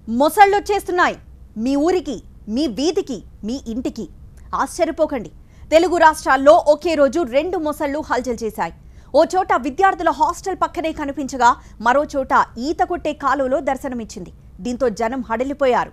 మొసళ్ళొచ్చేస్తున్నాయి మీ ఊరికి మీ వీధికి మీ ఇంటికి ఆశ్చర్యపోకండి తెలుగు రాష్ట్రాల్లో ఒకే రోజు రెండు మొసళ్ళు హల్చల్ చేశాయి ఓ చోట విద్యార్థుల హాస్టల్ పక్కనే కనిపించగా మరో చోట ఈత కొట్టే కాలువలో దర్శనమిచ్చింది దీంతో జనం హడలిపోయారు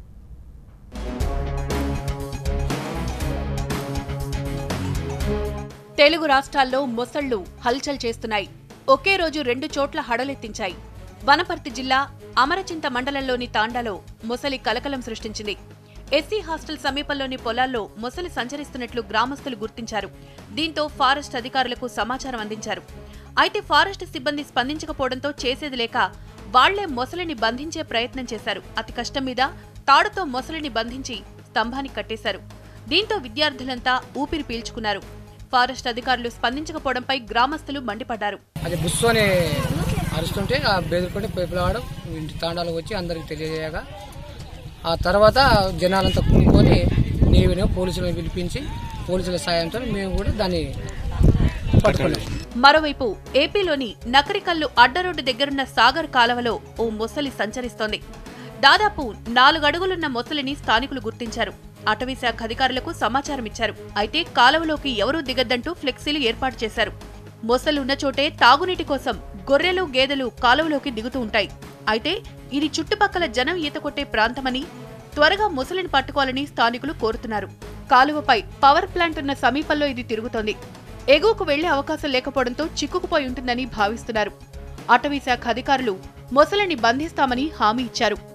తెలుగు రాష్ట్రాల్లో మొసళ్లు హల్చల్ చేస్తున్నాయి ఒకే రోజు రెండు చోట్ల హడలెత్తించాయి వనపర్తి జిల్లా అమరచింత మండలంలోని తాండాలో మొసలి కలకలం సృష్టించింది ఎస్సీ హాస్టల్ సమీపంలోని పొలాల్లో మొసలి సంచరిస్తున్నట్లు గ్రామస్తులు గుర్తించారు దీంతో ఫారెస్ట్ అధికారులకు సమాచారం అందించారు అయితే ఫారెస్ట్ సిబ్బంది స్పందించకపోవడంతో చేసేది లేక వాళ్లే మొసలిని బంధించే ప్రయత్నం చేశారు అతి కష్టం మీద తాడుతో మొసలిని బంధించి స్తంభానికి కట్టేశారు దీంతో విద్యార్థులంతా ఊపిరి పీల్చుకున్నారు ఫారెస్ట్ అధికారులు స్పందించకపోవడంపై గ్రామస్తులు మండిపడ్డారు అది బుస్సు అని అరుస్తుంటే ఆ బెదిరికొని పిల్లవాడు ఇంటి తాండాలు వచ్చి అందరికి తెలియజేయగా ఆ తర్వాత జనాలంతా కూడుకొని నీవిని పోలీసులను పిలిపించి పోలీసుల సాయంతో మేము కూడా దాన్ని పట్టుకున్నాం మరోవైపు ఏపీలోని నకరికల్లు అడ్డరోడ్డు దగ్గరున్న సాగర్ కాలవలో ఓ మొసలి సంచరిస్తోంది దాదాపు నాలుగడుగులున్న మొసలిని స్థానికులు గుర్తించారు అటవీ శాఖ అధికారులకు సమాచారం ఇచ్చారు అయితే కాలవలోకి ఎవరూ దిగద్దంటూ ఫ్లెక్సీలు ఏర్పాటు చేశారు మొసలున్న చోటే తాగునీటి కోసం గొర్రెలు గేదెలు కాలువలోకి దిగుతూ ఉంటాయి అయితే ఇది చుట్టుపక్కల జనం ఈత కొట్టే ప్రాంతమని త్వరగా మొసలిని పట్టుకోవాలని స్థానికులు కోరుతున్నారు కాలువపై పవర్ ప్లాంట్ ఉన్న సమీపంలో ఇది తిరుగుతోంది ఎగువకు వెళ్లే అవకాశం లేకపోవడంతో చిక్కుకుపోయి ఉంటుందని భావిస్తున్నారు అటవీ శాఖ అధికారులు మొసలిని బంధిస్తామని హామీ ఇచ్చారు